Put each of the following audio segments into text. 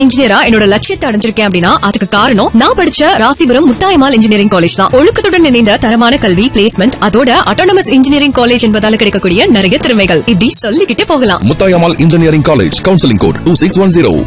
இன்ஜினியரா என்னோட லட்சியத்தை அடைஞ்சிருக்கேன் அப்படின்னா அதுக்கு காரணம் நான் படிச்ச ராசிபுரம் முத்தாயமால் இன்ஜினியரிங் காலேஜ் தான் ஒழுக்கத்துடன் இணைந்த தரமான கல்வி பிளேஸ்மெண்ட் அதோட அட்டானமஸ் இன்ஜினியரிங் காலேஜ் என்பதால கிடைக்கக்கூடிய நிறைய திறமைகள் இப்படி சொல்லிக்கிட்டே போகலாம் Muthayammal engineering college counselling code two six one zero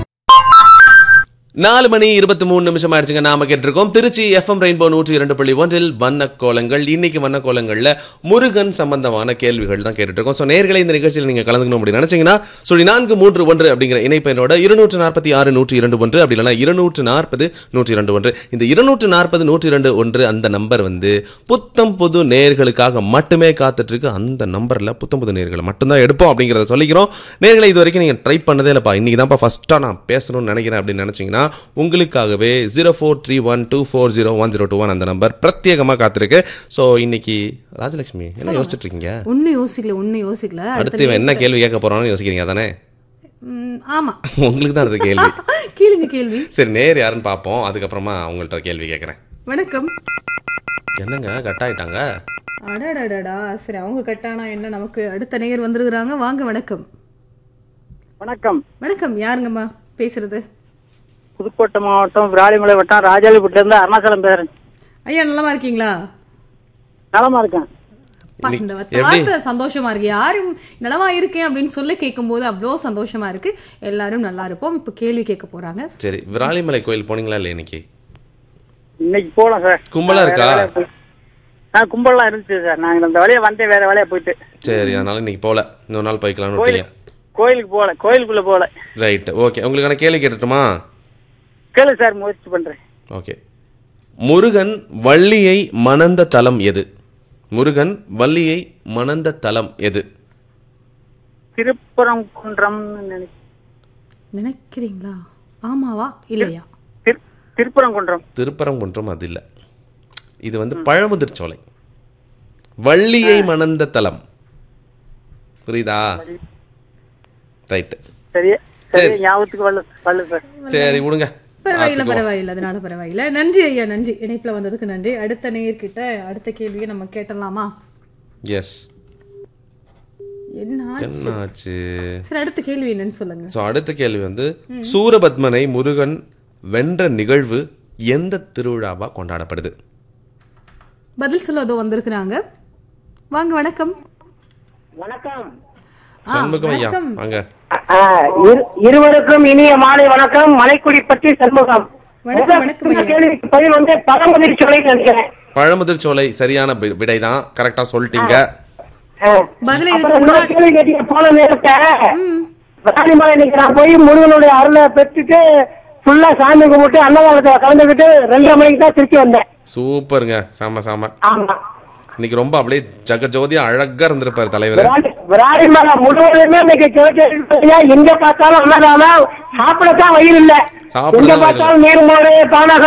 நாலு மணி இருபத்தி மூணு நிமிஷம் ஆயிடுச்சுங்க நாம கேட்டிருக்கோம் திருச்சி எஃப்எம் ரெயின்போ நூற்றி இரண்டு புள்ளி ஒன்றில் வண்ண கோலங்கள் இன்னைக்கு வண்ண கோலங்கள்ல முருகன் சம்பந்தமான கேள்விகள் தான் கேட்டுட்டு இருக்கோம் ஸோ நேர்களை இந்த நிகழ்ச்சியில் நீங்க கலந்துக்கணும் அப்படி நினைச்சீங்கன்னா சொல்லி நான்கு மூன்று ஒன்று அப்படிங்கிற இணைப்பெண்ணோட இருநூற்று நாற்பத்தி ஆறு நூற்றி இரண்டு ஒன்று அப்படி இல்லைன்னா இருநூற்று நாற்பது நூற்றி இரண்டு ஒன்று இந்த இருநூற்று நாற்பது நூற்றி இரண்டு ஒன்று அந்த நம்பர் வந்து புத்தம் புது நேர்களுக்காக மட்டுமே காத்துட்டு இருக்கு அந்த நம்பர்ல புத்தம் புது நேர்களை மட்டும்தான் எடுப்போம் அப்படிங்கிறத சொல்லிக்கிறோம் நேர்களை இது வரைக்கும் நீங்க ட்ரை பண்ணதே இல்லப்பா இன்னைக்கு தான்ப்பா ஃபர்ஸ்டா நான் பேசணும்னு நினைக்கிறேன் அப்படின்னு நினைச்சீங்கன்னா உங்களுக்காகவே zero four three one two four zero one zero two one அந்த நம்பர் பிரத்யேகமாக காத்திருக்கு ஸோ இன்னைக்கு ராஜலட்சுமி என்ன யோசிச்சுட்டு இருக்கீங்க ஒன்னும் யோசிக்கல ஒன்னும் யோசிக்கல அடுத்து இவன் என்ன கேள்வி கேட்க போறான்னு யோசிக்கிறீங்க தானே ம், ஆமா உங்களுக்கு தான் அது கேள்வி கேளுங்க கேள்வி சரி நேர் யாருன்னு பார்ப்போம் அதுக்கப்புறமா உங்கள்கிட்ட கேள்வி கேட்குறேன் வணக்கம் என்னங்க கட் ஆயிட்டாங்க அடடடடா சரி அவங்க கட்டானா என்ன நமக்கு அடுத்த நேயர் வந்திருக்கிறாங்க வாங்க வணக்கம் வணக்கம் வணக்கம் யாருங்கம்மா பேசுறது புதுக்கோட்டை மாவட்டம் விராலிமலை வட்டம் ராஜாலிபுட்டில இருந்து அருணாச்சலம் பேசுறேன் ஐயா நலமா இருக்கீங்களா நலமா இருக்கேன் அப்பா, இன்னைக்கு இந்த எப்படி? வார்த்தை சந்தோஷமா இருக்கு யாரும் நலமா இருக்கேன் அப்படின்னு சொல்லி கேட்கும்போது அவ்வளோ சந்தோஷமா இருக்கு எல்லாரும் நல்லா இருப்போம் இப்ப கேள்வி கேட்க போறாங்க சரி விராலிமலை கோயில் போனீங்களா இல்லை இன்னைக்கு இன்னைக்கு போகலாம் சார் கும்பலா நான் வேற இருக்கா? வேலையா போய்- ஆ கும்பல்லாம் இருந்துச்சு சார் நாங்க இந்த வழியா வந்தேன் வேற வேலையா போயிட்டு சரி அதனால இன்னைக்கு போகல இன்னொரு நாள் போய்க்கலாம்னு கோயில் விட்டீங்க கோயிலுக்கு போகல கோயிலுக்குள்ள போகல ரைட் ஓகே உங்களுக்கான கேள்வி கேட்டுட்டுமா கேளு சார் முயற்சி பண்றேன் ஓகே முருகன் வள்ளியை மணந்த தலம் எது முருகன் வள்ளியை மணந்த தலம் எது திருப்புறம் குன்றம் நினைக்கிறீங்களா ஆமாவா இல்லையா திருப்புறங்குன்றம் திருப்பரங்குன்றம் அது இல்லை இது வந்து பழமுதிர்ச்சோலை வள்ளியை மணந்த தலம் புரியுதா ரைட் சரி சரி ஞாபகத்துக்கு வரல வரல சார் சரி விடுங்க பரவாயில்ல பார்த்துக்குவோம். பரவாயில்ல அதனால பரவாயில்ல நன்றி ஐயா நன்றி இணைப்புல வந்ததுக்கு நன்றி அடுத்த நேயர்கிட்ட அடுத்த கேள்வியை நம்ம கேட்டலாமா எஸ் என்ன ஆச்சு? என்ன ஆச்சு சரி அடுத்த கேள்வி என்னன்னு சொல்லுங்க ஸோ அடுத்த கேள்வி வந்து சூரபத்மனை முருகன் வென்ற நிகழ்வு எந்த திருவிழாவா கொண்டாடப்படுது பதில் சொல்ல அதோ வந்திருக்கிறாங்க வாங்க வணக்கம் வணக்கம் ஆ, சண்முகம் ஐயா வணக்கம். வாங்க இருவருக்கும் இனிய மாலை வணக்கம் மலைக்குடி பற்றி சண்முகம் வணக்கம், வணக்கம் ஐயா. கேள்விக்கு பதில் வந்து பழமுதிர் சோலை நினைக்கிறேன் பழமுதிர்ச்சோலை சரியான வி- விடைதான் கரெக்டா சொல்லிட்டீங்க பதில் இதுக்கு அப்புறம் இன்னொரு முன்னாடி கேள்வி கேட்டீங்க போன நேரத்தை ராணிமலை இன்னைக்கு நான் போய் முருகனுடைய அருளை பெற்றுட்டு ஃபுல்லா சாமி கும்பிட்டு அன்னதானத்துல கலந்துக்கிட்டு ரெண்டரை மணிக்கு தான் திருச்சி வந்தேன் சூப்பருங்க சாம சாம ஆமா இன்னைக்கு ரொம்ப அப்படியே ஜகஜோதியா அழகா இருந்திருப்பாரு தலைவர் விராலி- விராலிமலை முழுவதுமே இன்னைக்கு கேட்டு எங்க பார்த்தாலும் அன்னதானம் சாப்பிடத்தான் வயிறு இல்ல சாப்பிடத்தான் எங்க வயிறு பார்த்தாலும் நீர்மோடு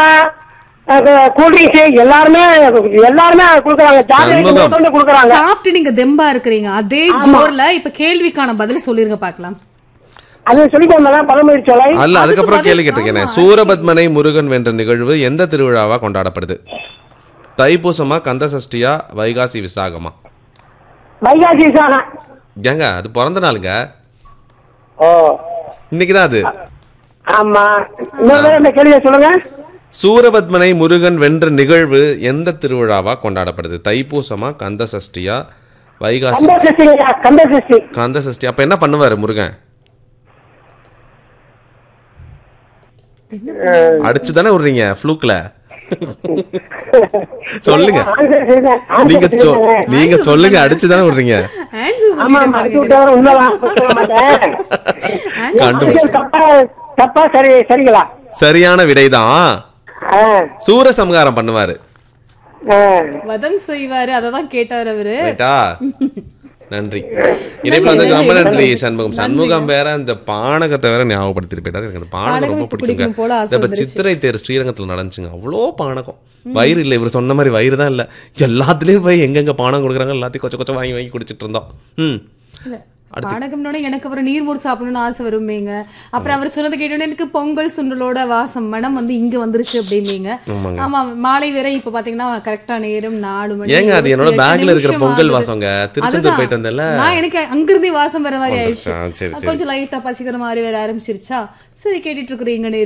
பானகம் கூல்ட்ரிங்க்ஸ் எல்லாருமே எல்லாருமே கொடுக்குறாங்க ஜாதகம் சண்முகம். கொண்டு கொடுக்குறாங்க சாப்பிட்டு நீங்க தெம்பா இருக்கிறீங்க அதே ஜோர்ல இப்ப கேள்விக்கான பதில் சொல்லிருங்க பார்க்கலாம் அது சொல்லிட்டு பழமொழி சோலை அல்ல அதுக்கு அதுக்கப்புறம் பதில் கேள்வி கேட்டிருக்கேன் ஆமா. சூரபத்மனை முருகன் வென்ற நிகழ்வு எந்த திருவிழாவா கொண்டாடப்படுது தைப்பூசமா கந்த சஷ்டியா வைகாசி விசாகமா வைகாசி சாணம் ஏங்க அது பிறந்த நாளுங்க ஓ இன்னைக்கு தான் அது ஆமா இன்னொரு தடவை இந்த கேள்வியை சொல்லுங்க சூரபத்மனை முருகன் வென்ற நிகழ்வு எந்த திருவிழாவா கொண்டாடப்படுது தைப்பூசமா கந்த சஷ்டியா வைகாசி கந்த சஷ்டிங்கய்யா கந்த சஷ்டி கந்த சஷ்டி அப்ப என்ன பண்ணுவாரு முருகன் அடிச்சு தானே விடுறீங்க ஃப்ளூக்ல சொல்லுங்க ஆன்சர் செய்தேன். ஆன்சர் நீங்க சொ- செய்தேன். நீங்க சொல்லுங்க அடிச்சு தானே விடுறீங்க ஆன்சர் ஆமா ஆமா அடிச்சு விட்டவரை உண்மைதான் சொல்ல மாட்டேன் கண்டுபிடிச்சு இது தப்பா தப்பா சரி சரிங்களா சரியான விடைதான் ஆ, சூரசம்ஹாரம் பண்ணுவாரு ஆ. வதம் செய்வாரு அததான் கேட்டார் அவரு ரைட்டா நன்றி இணைப்புல வந்து ரொம்ப நன்றி சண்முகம் சண்முகம் வேற இந்த பானகத்தை வேற ஞாபகப்படுத்திட்டு போயிட்டாரு எனக்கு அந்த பானகம் பானகம் ரொம்ப இப்ப பிடிக்குங்க குடிக்கணும் போல ஆசை இந்த இப்ப வந்துருச்சு. சித்திரை தேர் ஸ்ரீரங்கத்துல நடந்துச்சுங்க அவ்வளோ பானகம் வயிறு இல்லை இவர் சொன்ன மாதிரி வயிறு தான் இல்லை எல்லாத்துலயும் போய் எங்கெங்க பானம் கொடுக்குறாங்க எல்லாத்தையும் கொச்ச கொச்ச வாங்கி வாங்கி குடிச்சிட்டு இருந்தோம் ம் பானகம்னோட எனக்கு அப்புறம் நீர்மோர் சாப்பிடணும்னு ஆசை வரும்பீங்க அப்புறம் அவர் சொன்னதை கேட்டோன்னே எனக்கு பொங்கல் சுண்டலோட வாசம் மனம் வந்து இங்க வந்துருச்சு அப்படிம்பீங்க ஆமா மாலை வேற இப்ப பாத்தீங்கன்னா கரெக்டா நேரம் நாலு மணி ஏங்க அது என்னோட இருபத்தி எட்டு பேக்ல இருக்கிற நிமிஷம் பொங்கல் ஆகுது. வாசங்க திருச்செந்தூர் அதுதான். போயிட்டு வந்தேன்ல நான் எனக்கு அங்கிருந்தே வாசம் வர மாதிரி வந்துருச்சா? ஆயிடுச்சு சரி, சரி. கொஞ்சம் லைட்டா பசிக்கிற மாதிரி வேற ஆரம்பிச்சிருச்சா சரி கேட்டுட்டு இருக்கிறீங்க